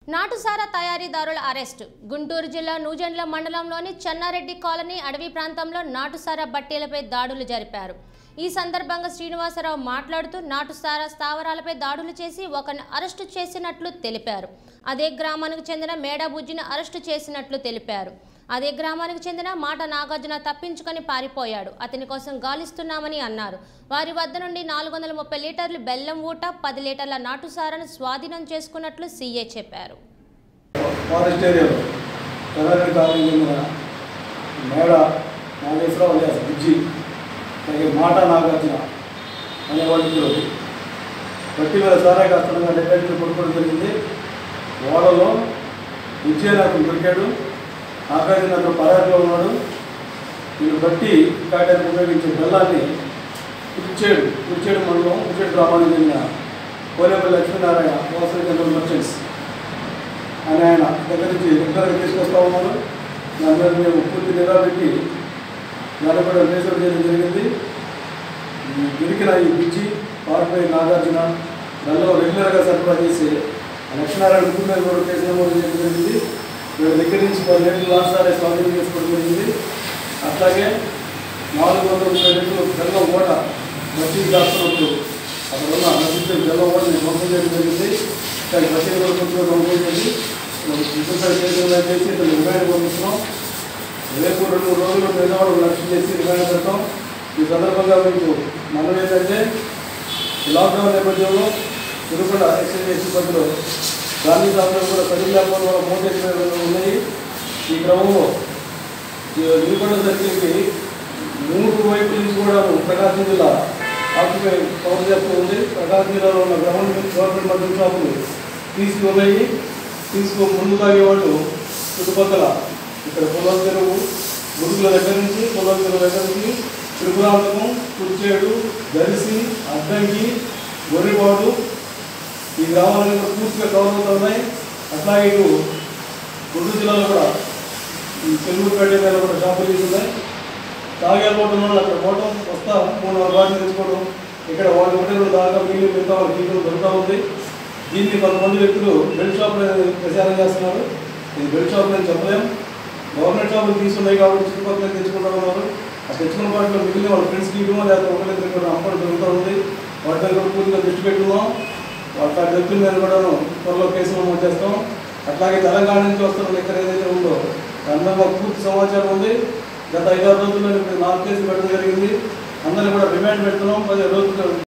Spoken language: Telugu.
నాటుసారా తయారీదారుల అరెస్టు గుంటూరు జిల్లా నూజెండ్ల మండలంలోని చెన్నారెడ్డి కాలనీ అడవి ప్రాంతంలో నాటుసారా బట్టీలపై దాడులు జరిపారు ఈ సందర్భంగా శ్రీనివాసరావు మాట్లాడుతూ నాటుసారా స్థావరాలపై దాడులు చేసి ఒకరిని అరెస్టు చేసినట్లు తెలిపారు అదే గ్రామానికి చెందిన మేడాబుజ్జిని అరెస్టు చేసినట్లు తెలిపారు అదే గ్రామానికి చెందిన మాట నాగార్జున తప్పించుకొని పారిపోయాడు అతని కోసం గాలిస్తున్నామని అన్నారు వారి వద్ద నుండి నాలుగు వందల ముప్పై లీటర్లు బెల్లం ఊట పది లీటర్ల నాటుసారాను స్వాధీనం చేసుకున్నట్లు సీఏ చెప్పారు ఫారెస్ట్ ఏరియాలో తెలంగాణ కాలనీ చెందిన మేడ నాగేశ్వరరావు అలియాస్ బుజ్జి అలాగే మాట నాగార్జున అనే వాళ్ళు బట్టి మీద సారా కాస్తంగా డెబ్బై పడుకోవడం జరిగింది ఓడలో బుజ్జి అనే అతను దొరికాడు నాగార్జున అతను పరారిలో ఉన్నాడు వీళ్ళు బట్టి కాయడానికి ఉపయోగించే బెల్లాన్ని కుర్చేడు కుర్చేడు మండలం కుర్చేడు గ్రామానికి చెందిన కోలేపల్లి లక్ష్మీనారాయణ వాసవి జనరల్ మర్చెంట్స్ అని ఆయన దగ్గర నుంచి రెగ్యులర్గా తీసుకొస్తా ఉన్నారు దాని మీద మేము పూర్తి నిఘా పెట్టి దాన్ని కూడా రేసర్ చేయడం జరిగింది ఈ దొరికిన ఈ బిజ్జి పార్పై నాగార్జున దానిలో రెగ్యులర్గా సరఫరా చేసి లక్ష్మీనారాయణ ముగ్గురు మీద కూడా కేసు నమోదు చేయడం జరిగింది వీళ్ళ దగ్గర నుంచి పది లీటర్లు లాసారే స్వాధీనం చేసుకోవడం జరిగింది అట్లాగే నాలుగు వందల ముప్పై లీటర్లు బెల్లం ఓట మసీదు దాస్తున్నప్పుడు అక్కడ ఉన్న మసీదు బెల్లం ఓట ధ్వంసం చేయడం జరిగింది కానీ మసీదు కూడా కొంచెం ధ్వంసం చేసి ఇంకొకసారి కేసులు చేసి ఇతను రిమాండ్ పంపిస్తున్నాం రేపు రెండు మూడు రోజులు నిజవాడు లక్ష్యం చేసి రిమాండ్ పెడతాం ఈ సందర్భంగా మీకు మనం ఏంటంటే ఈ లాక్డౌన్ నేపథ్యంలో తిరుపతి ఎక్సైజ్ చేసిన పద్ధతిలో గాంధీ సాధనలు కూడా కడిగి లేకపోవడం వల్ల మోటేషన్ ఉన్నాయి ఈ క్రమంలో నిలబడ సర్కిల్కి మూడు వైపుల నుంచి కూడా ప్రకాశం జిల్లా ఆక్యుపై కవర్ చేస్తూ ఉంది ప్రకాశం జిల్లాలో ఉన్న గవర్నమెంట్ గవర్నమెంట్ మద్యం షాపులు తీసుకు ఉన్నాయి తీసుకో ముందు తాగేవాళ్ళు చుట్టుపక్కల ఇక్కడ పొలం చెరువు గురుగుల దగ్గర నుంచి పొలం చెరువు దగ్గర నుంచి త్రిపురాంతకం కుర్చేడు దరిసి అద్దంకి గొర్రెపాడు ఈ గ్రామాలన్నీ కూడా పూర్తిగా కవర్ అవుతూ ఉన్నాయి అట్లాగే ఇటు గుంటూరు జిల్లాలో కూడా ఈ చెల్లూరుపేట మీద కూడా షాపులు తీసున్నాయి తాగే పోవడం వల్ల అక్కడ పోవడం వస్తా మూడు నాలుగు వాటిని తెచ్చుకోవడం ఇక్కడ వాళ్ళు ఒకటే రెండు దాకా మిగిలిన మిగతా వాళ్ళకి ఇంట్లో దొరుకుతూ ఉంది దీన్ని కొంతమంది వ్యక్తులు బెల్ట్ షాపులు అనేది ప్రచారం చేస్తున్నారు ఇది బెల్ట్ షాపులు అని చెప్పలేం గవర్నమెంట్ షాపులు తీసున్నాయి కాబట్టి చుట్టుపక్కల తెచ్చుకుంటూ ఉన్నారు ఆ తెచ్చుకున్న వాటిలో మిగిలిన వాళ్ళ ఫ్రెండ్స్కి ఇవ్వమో లేకపోతే ఒకరి దగ్గర అమ్మడం జరుగుతూ ఉంది వాటి దగ్గర కూడా పూర్తిగా దృష్టి పెట్టుకున్నాం వాళ్ళ ఆ వ్యక్తుల మీద కూడా త్వరలో కేసు నమోదు చేస్తాం అట్లాగే తెలంగాణ నుంచి వస్తున్న లెక్కర్ ఏదైతే ఉందో దాని మీద మాకు పూర్తి సమాచారం ఉంది గత ఐదారు రోజుల్లో ఇప్పుడు నాలుగు కేసులు పెట్టడం జరిగింది అందరినీ కూడా రిమాండ్ పెడుతున్నాం పది రోజులు